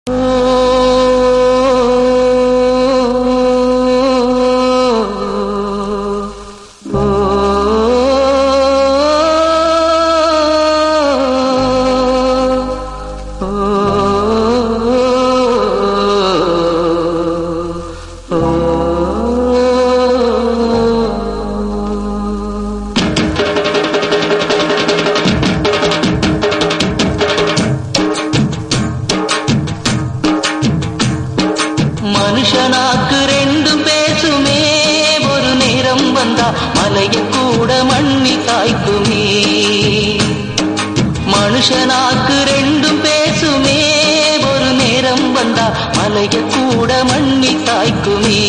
மனுஷனாக்கு ரெண்டும் பேசுமே ஒரு நேரம் வந்தா மலைய கூட மண்ணி காய்க்குமே மனுஷனாக்கு ரெண்டும் பேசுமே ஒரு நேரம் வந்தா மலைய கூட மண்ணி காய்க்குமே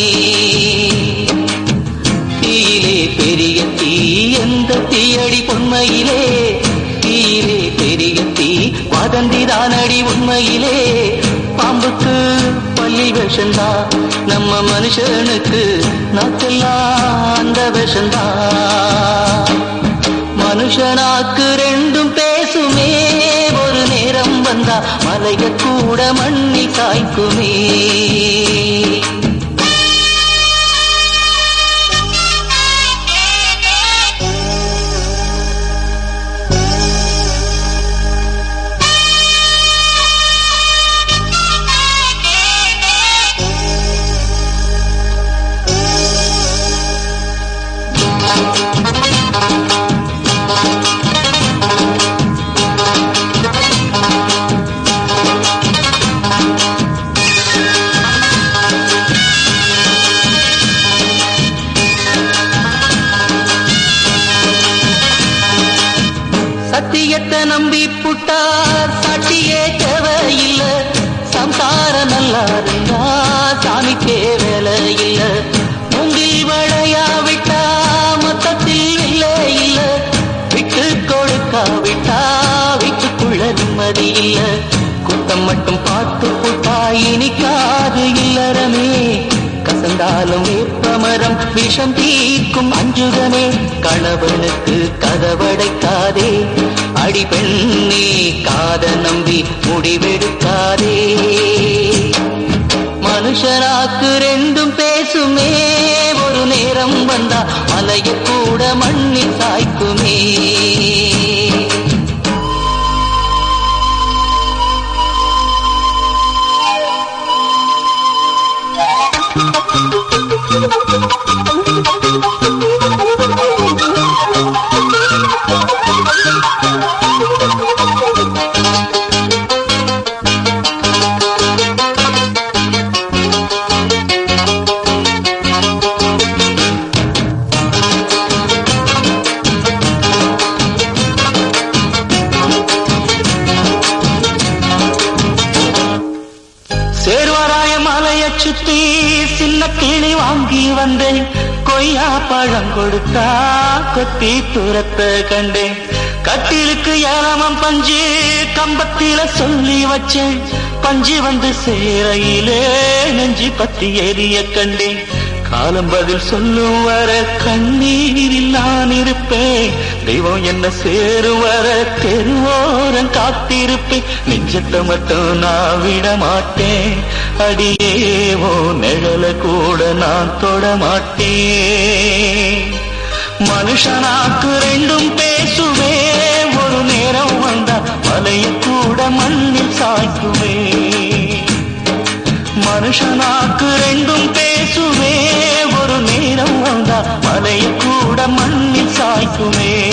தீயிலே பெரிய தீ எந்த தீயடி பொன்மையிலே தீயிலே பெரிய தீ வதந்திதானடி உண்மையிலே பாம்புக்கு பள்ளி விஷந்தா நம்ம மனுஷனுக்கு நாக்கெல்லாம் அந்த விஷந்தா மனுஷனாக்கு ரெண்டும் பேசுமே ஒரு நேரம் வந்தா மலைய கூட மண்ணி காய்க்குமே சத்தியத்தை நம்பி புட்டா சாட்டியே தேவையில்ல சம்சார நல்லா இருந்தா சாமிக்கே வேலை இல்ல மூங்கில் வளையா விட்டா மொத்தத்தில் இல்லை இல்ல விட்டு கொடுக்காவிட்டா வீட்டுக்குள்ள நிம்மதி இல்ல குத்தம் மட்டும் பார்த்து புட்டா இனிக்காது இல்லறமே கசந்தாலும் வேப்பமரம் விஷம் தீர்க்கும் அஞ்சுகனே கணவனுக்கு கதவடைக்காதே அடி பெண்ணே காத நம்பி முடிவெடுக்காதே மனுஷராக்கு ரெண்டும் பேசுமே ஒரு நேரம் வந்தா மலைய கூட மண்ணி சாய்க்குமே சேர்வராய மலைய சுத்தி சின்ன கிளி வாங்கி வந்தேன் கொய்யா பழம் கொடுத்தா கொத்தி துரத்த கண்டேன் கட்டிலுக்கு ஏலமம் பஞ்சு கம்பத்தில சொல்லி வச்சேன் பஞ்சு வந்து சேரையிலே நெஞ்சு பத்தி எரிய கண்டேன் காலம் பதில் சொல்லும் வர கண்ணீரில் நான் இருப்பேன் தெய்வம் என்ன சேரும் வர தெருவோரம் காத்திருப்பேன் நெஞ்சத்தை மட்டும் நான் விட மாட்டேன் அடியேவோ நிழல கூட நான் தொட மாட்டேன் மனுஷனாக்கு ரெண்டும் பேசுவே ஒரு நேரம் வந்தா மலைய கூட மண்ணில் சாய்க்குவே மனுஷனாக்கு ரெண்டும் பேசுவே ஒரு நேரம் வந்தா மலைய கூட மண்ணில் சாய்க்குமே